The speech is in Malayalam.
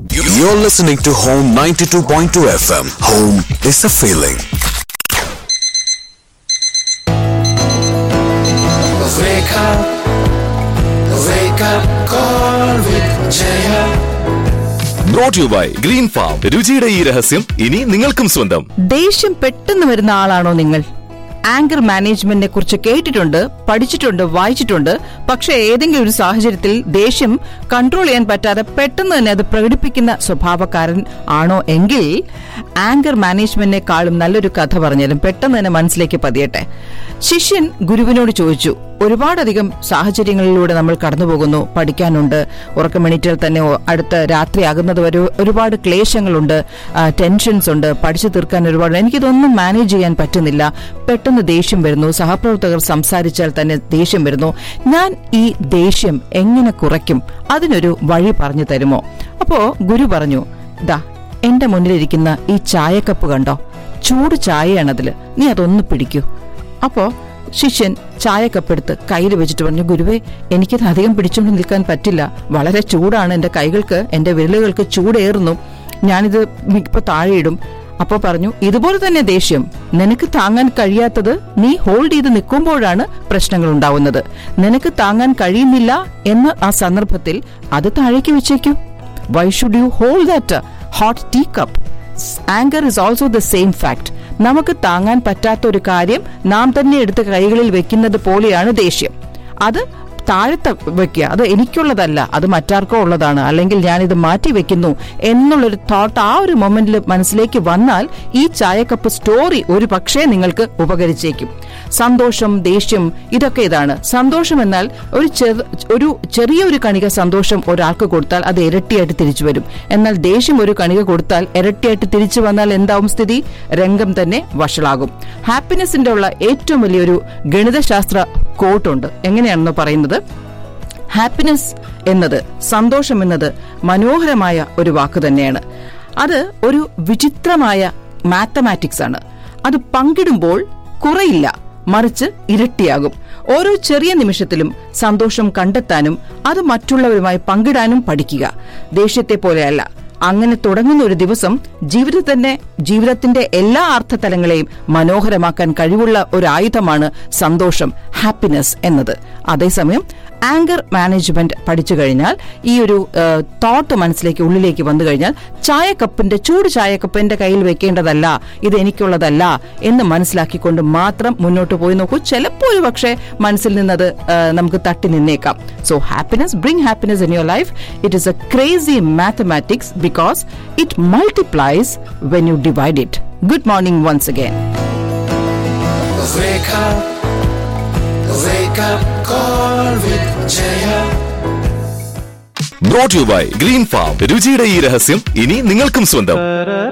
You're listening to Home 92.2 FM. Home is a feeling. Wake up, wake up, call with Jaya. Brought you by green farm രുചിയുടെ ഈ രഹസ്യം ഇനി നിങ്ങൾക്കും സ്വന്തം ദേഷ്യം പെട്ടെന്ന് വരുന്ന ആളാണോ നിങ്ങൾ ആങ്കർ മാനേജ്മെന്റിനെ കുറിച്ച് കേട്ടിട്ടുണ്ട് പഠിച്ചിട്ടുണ്ട് വായിച്ചിട്ടുണ്ട് പക്ഷെ ഏതെങ്കിലും ഒരു സാഹചര്യത്തിൽ ദേഷ്യം കൺട്രോൾ ചെയ്യാൻ പറ്റാതെ പെട്ടെന്ന് തന്നെ അത് പ്രകടിപ്പിക്കുന്ന സ്വഭാവക്കാരൻ ആണോ എങ്കിൽ ആങ്കർ മാനേജ്മെന്റിനെക്കാളും നല്ലൊരു കഥ പറഞ്ഞാലും പെട്ടെന്ന് തന്നെ മനസ്സിലേക്ക് പതിയട്ടെ ശിഷ്യൻ ഗുരുവിനോട് ചോദിച്ചു ഒരുപാടധികം സാഹചര്യങ്ങളിലൂടെ നമ്മൾ കടന്നു പോകുന്നു പഠിക്കാനുണ്ട് ഉറക്കമെണീറ്റാൽ തന്നെ ഒ- അടുത്ത രാത്രിയാകുന്നത് വരെ ഒരുപാട് ക്ലേശങ്ങളുണ്ട് ആ, ടെൻഷൻസ് ഉണ്ട് പഠിച്ചു തീർക്കാൻ ഒരുപാട് എനിക്കിതൊന്നും മാനേജ് ചെയ്യാൻ പറ്റുന്നില്ല പെട്ടെന്ന് ദേഷ്യം വരുന്നു സഹപ്രവർത്തകർ സംസാരിച്ചാൽ തന്നെ ദേഷ്യം വരുന്നു ഞാൻ ഈ ദേഷ്യം എങ്ങനെ കുറയ്ക്കും അതിനൊരു വഴി പറഞ്ഞു തരുമോ അപ്പോ ഗുരു പറഞ്ഞു ദാ എന്റെ മുന്നിലിരിക്കുന്ന ഈ ചായക്കപ്പ് കണ്ടോ ചൂട് ചായയാണതില് നീ അതൊന്ന് പിടിക്കൂ അപ്പോ ശിഷ്യൻ ചായക്കപ്പെടുത്ത് കയ്യിൽ വെച്ചിട്ട് പറഞ്ഞു ഗുരുവേ എനിക്കത് അധികം പിടിച്ചുകൊണ്ട് നിൽക്കാൻ പറ്റില്ല വളരെ ചൂടാണ് എന്റെ കൈകൾക്ക് എന്റെ വിരലുകൾക്ക് ചൂടേറുന്നു ഞാനിത് ഇപ്പൊ താഴെയിടും അപ്പോ പറഞ്ഞു ഇതുപോലെ തന്നെ ദേഷ്യം നിനക്ക് താങ്ങാൻ കഴിയാത്തത് നീ ഹോൾഡ് ചെയ്ത് നിൽക്കുമ്പോഴാണ് പ്രശ്നങ്ങൾ ഉണ്ടാവുന്നത് നിനക്ക് താങ്ങാൻ കഴിയുന്നില്ല എന്ന ആ സന്ദർഭത്തിൽ അത് താഴേക്ക് വെച്ചേക്കൂ why should you hold that hot tea cup anger is also the same fact നമുക്ക് താങ്ങാൻ പറ്റാത്ത ഒരു കാര്യം നാം തന്നെ എടുത്ത് കൈകളിൽ വെക്കുന്നത് പോലെയാണ് ദേഷ്യം അത് താഴത്തെ വെക്കുക അത് എനിക്കുള്ളതല്ല അത് മറ്റാർക്കോ ഉള്ളതാണ് അല്ലെങ്കിൽ ഞാനിത് മാറ്റി വെക്കുന്നു എന്നുള്ളൊരു തോട്ട് ആ ഒരു മൊമെന്റിൽ മനസ്സിലേക്ക് വന്നാൽ ഈ ചായക്കപ്പ് സ്റ്റോറി ഒരു പക്ഷേ നിങ്ങൾക്ക് ഉപകരിച്ചേക്കും സന്തോഷം ദേഷ്യം ഇതൊക്കെ ഇതാണ് സന്തോഷം എന്നാൽ ഒരു ചെറു ഒരു ചെറിയൊരു കണിക സന്തോഷം ഒരാൾക്ക് കൊടുത്താൽ അത് ഇരട്ടിയായിട്ട് തിരിച്ചു വരും എന്നാൽ ദേഷ്യം ഒരു കണിക കൊടുത്താൽ ഇരട്ടിയായിട്ട് തിരിച്ചു വന്നാൽ എന്താവും സ്ഥിതി രംഗം തന്നെ വഷളാകും ഹാപ്പിനെസിന്റെ ഉള്ള ഏറ്റവും വലിയൊരു ഗണിതശാസ്ത്ര കോട്ടുണ്ട് എങ്ങനെയാണെന്ന് പറയുന്നത് ഹാപ്പിനെസ് എന്നത് സന്തോഷം എന്നത് മനോഹരമായ ഒരു വാക്ക് തന്നെയാണ് അത് ഒരു വിചിത്രമായ മാത്തമാറ്റിക്സ് ആണ് അത് പങ്കിടുമ്പോൾ കുറയില്ല മറിച്ച് ഇരട്ടിയാകും ഓരോ ചെറിയ നിമിഷത്തിലും സന്തോഷം കണ്ടെത്താനും അത് മറ്റുള്ളവരുമായി പങ്കിടാനും പഠിക്കുക ദേഷ്യത്തെ പോലെയല്ല അങ്ങനെ തുടങ്ങുന്ന ഒരു ദിവസം ജീവിതത്തിന്റെ ജീവിതത്തിന്റെ എല്ലാ അർത്ഥതലങ്ങളെയും മനോഹരമാക്കാൻ കഴിവുള്ള ഒരു ആയുധമാണ് സന്തോഷം ഹാപ്പിനെസ് എന്നത് അതേസമയം ആങ്കർ മാനേജ്മെന്റ് പഠിച്ചു കഴിഞ്ഞാൽ ഈ ഒരു തോട്ട് മനസ്സിലേക്ക് ഉള്ളിലേക്ക് വന്നു കഴിഞ്ഞാൽ ചായക്കപ്പിന്റെ ചൂട് ചായക്കപ്പ് എന്റെ കയ്യിൽ വെക്കേണ്ടതല്ല ഇത് എനിക്കുള്ളതല്ല എന്ന് മനസ്സിലാക്കിക്കൊണ്ട് മാത്രം മുന്നോട്ട് പോയി നോക്കൂ ചിലപ്പോൾ ഒരു പക്ഷേ മനസ്സിൽ നിന്നത് ആ, നമുക്ക് തട്ടി നിന്നേക്കാം so happiness bring happiness in your life it is a crazy mathematics because it multiplies when you divide it good morning once again Wake up, wake up, call with Jaya. Brought you by green farm രുചിയുടെ ഈ രഹസ്യം ഇനി നിങ്ങൾക്കും സ്വന്തം